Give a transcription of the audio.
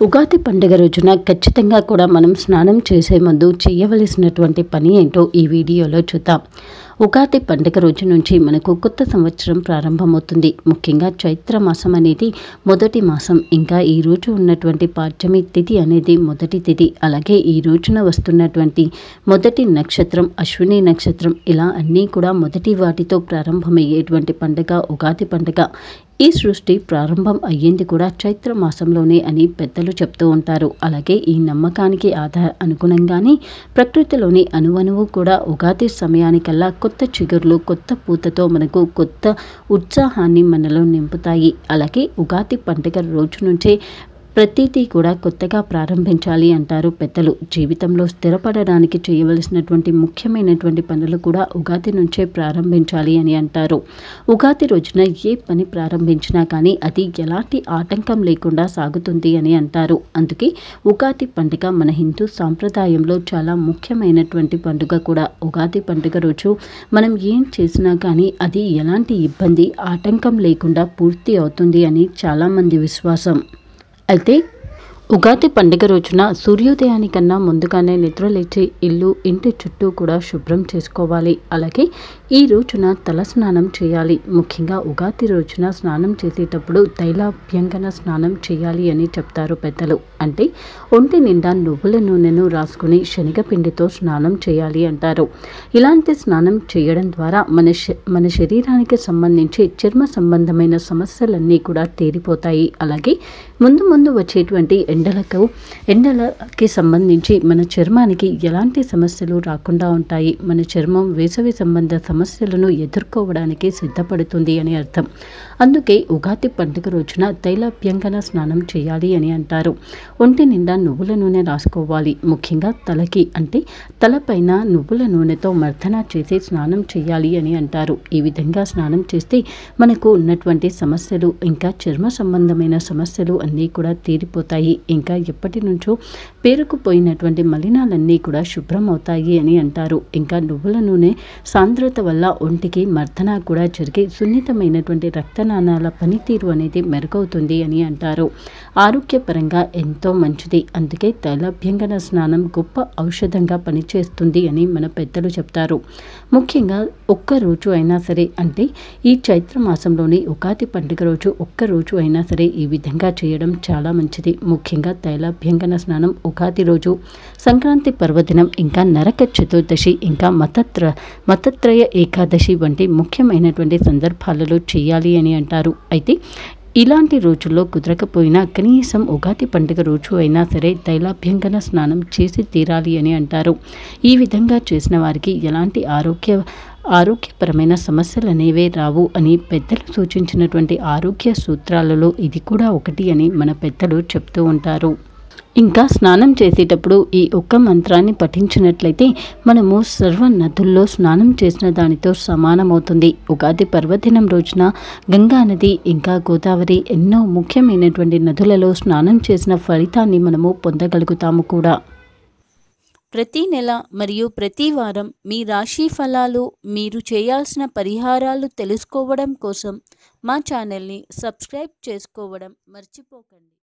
ఉగాది పండుగ రోజున ఖచ్చితంగా కూడా మనం స్నానం చేసే ముందు చేయవలసినటువంటి పని ఏంటో ఈ వీడియోలో చూద్దాం ఉగాది పండుగ రోజు నుంచి మనకు కొత్త సంవత్సరం ప్రారంభమవుతుంది ముఖ్యంగా చైత్ర మాసం అనేది మొదటి మాసం ఇంకా ఈ రోజు ఉన్నటువంటి పాడ్యమి తిథి అనేది మొదటి తిథి అలాగే ఈ రోజున వస్తున్నటువంటి మొదటి నక్షత్రం అశ్విని నక్షత్రం ఇలా అన్నీ కూడా మొదటి వాటితో ప్రారంభమయ్యేటువంటి పండుగ ఉగాది పండుగ ఈ సృష్టి ప్రారంభం అయ్యింది కూడా చైత్ర మాసంలోనే అని పెద్దలు చెప్తూ ఉంటారు అలాగే ఈ నమ్మకానికి ఆధార అనుగుణంగానే ప్రకృతిలోని అణువణువు కూడా ఉగాది సమయానికల్లా కొత్త చిగుర్లు కొత్త పూతతో మనకు కొత్త ఉత్సాహాన్ని మనలో నింపుతాయి అలాగే ఉగాది పండుగ రోజు నుంచే ప్రతిదీ కూడా కొత్తగా ప్రారంభించాలి అంటారు పెద్దలు జీవితంలో స్థిరపడడానికి చేయవలసినటువంటి ముఖ్యమైనటువంటి పనులు కూడా ఉగాది నుంచే ప్రారంభించాలి అని అంటారు ఉగాది రోజున ఏ పని ప్రారంభించినా కానీ అది ఎలాంటి ఆటంకం లేకుండా సాగుతుంది అని అంటారు అందుకే ఉగాది పండుగ మన హిందూ సాంప్రదాయంలో చాలా ముఖ్యమైనటువంటి పండుగ కూడా ఉగాది పండుగ రోజు మనం ఏం చేసినా కానీ అది ఎలాంటి ఇబ్బంది ఆటంకం లేకుండా పూర్తి అవుతుంది అని చాలామంది విశ్వాసం అయితే ఉగాది పండుగ రోజున సూర్యోదయానికన్నా ముందుగానే నిద్రలేచి ఇల్లు ఇంటి చుట్టూ కూడా శుభ్రం చేసుకోవాలి అలాగే ఈ రోజున తల స్నానం చేయాలి ముఖ్యంగా ఉగాది రోజున స్నానం చేసేటప్పుడు తైలాభ్యంగన స్నానం చేయాలి అని చెప్తారు పెద్దలు అంటే ఒంటి నిండా నువ్వుల నూనెను రాసుకుని శనగపిండితో స్నానం చేయాలి అంటారు ఇలాంటి స్నానం చేయడం ద్వారా మన శ- మన శరీరానికి సంబంధించి చర్మ సంబంధమైన సమస్యలన్నీ కూడా తీరిపోతాయి అలాగే ముందు ముందు వచ్చేటువంటి ఎండలకు ఎండలకి సంబంధించి మన చర్మానికి ఎలాంటి సమస్యలు రాకుండా ఉంటాయి మన చర్మం వేసవి సంబంధ సమస్యలను ఎదుర్కోవడానికి సిద్ధపడుతుంది అని అర్థం అందుకే ఉగాది పండుగ రోజున తైలాభ్యంగన స్నానం చేయాలి అని అంటారు ఒంటి నిండా నువ్వుల నూనె రాసుకోవాలి ముఖ్యంగా తలకి అంటే తలపైన నువ్వుల నూనెతో మర్దన చేసి స్నానం చేయాలి అని అంటారు ఈ విధంగా స్నానం చేస్తే మనకు ఉన్నటువంటి సమస్యలు ఇంకా చర్మ సంబంధమైన సమస్యలు అన్నీ కూడా తీరిపోతాయి ఇంకా ఎప్పటి నుంచో పేరుకుపోయినటువంటి మలినాలన్నీ కూడా శుభ్రం అవుతాయి అని అంటారు ఇంకా నువ్వుల నూనె సాంద్రత వల్ల ఒంటికి మర్దన కూడా జరిగి సున్నితమైనటువంటి రక్తనాళాల పనితీరు అనేది మెరుగవుతుంది అని అంటారు ఆరోగ్యపరంగా ఎంతో మంచిది అందుకే తైలాభ్యంగన స్నానం గొప్ప ఔషధంగా పనిచేస్తుంది అని మన పెద్దలు చెప్తారు ముఖ్యంగా ఒక్క రోజు అయినా సరే అంటే ఈ చైత్ర మాసంలోని ఉగాది పండుగ రోజు ఒక్క రోజు అయినా సరే ఈ విధంగా చేయడం చాలా మంచిది ముఖ్యంగా తైలాభ్యంగన స్నానం ఉగాది రోజు సంక్రాంతి పర్వదినం ఇంకా నరక చతుర్దశి ఇంకా మతత్ర మతత్రయ ఏకాదశి వంటి ముఖ్యమైనటువంటి సందర్భాలలో చేయాలి అని అంటారు అయితే ఇలాంటి రోజుల్లో కుదరకపోయినా కనీసం ఉగాది పండుగ రోజు అయినా సరే తైలాభ్యంగన స్నానం చేసి తీరాలి అని అంటారు ఈ విధంగా చేసిన వారికి ఎలాంటి ఆరోగ్య ఆరోగ్యపరమైన సమస్యలు అనేవే రావు అని పెద్దలు సూచించినటువంటి ఆరోగ్య సూత్రాలలో ఇది కూడా ఒకటి అని మన పెద్దలు చెప్తూ ఉంటారు ఇంకా స్నానం చేసేటప్పుడు ఈ ఒక్క మంత్రాన్ని పఠించినట్లయితే మనము సర్వ నదుల్లో స్నానం చేసిన దానితో సమానమవుతుంది ఉగాది పర్వదినం రోజున గంగా నది ఇంకా గోదావరి ఎన్నో ముఖ్యమైనటువంటి నదులలో స్నానం చేసిన ఫలితాన్ని మనము పొందగలుగుతాము కూడా ప్రతి నెల మరియు ప్రతి వారం మీ రాశి ఫలాలు మీరు చేయాల్సిన పరిహారాలు తెలుసుకోవడం కోసం మా ఛానల్ని సబ్స్క్రైబ్ చేసుకోవడం మర్చిపోకండి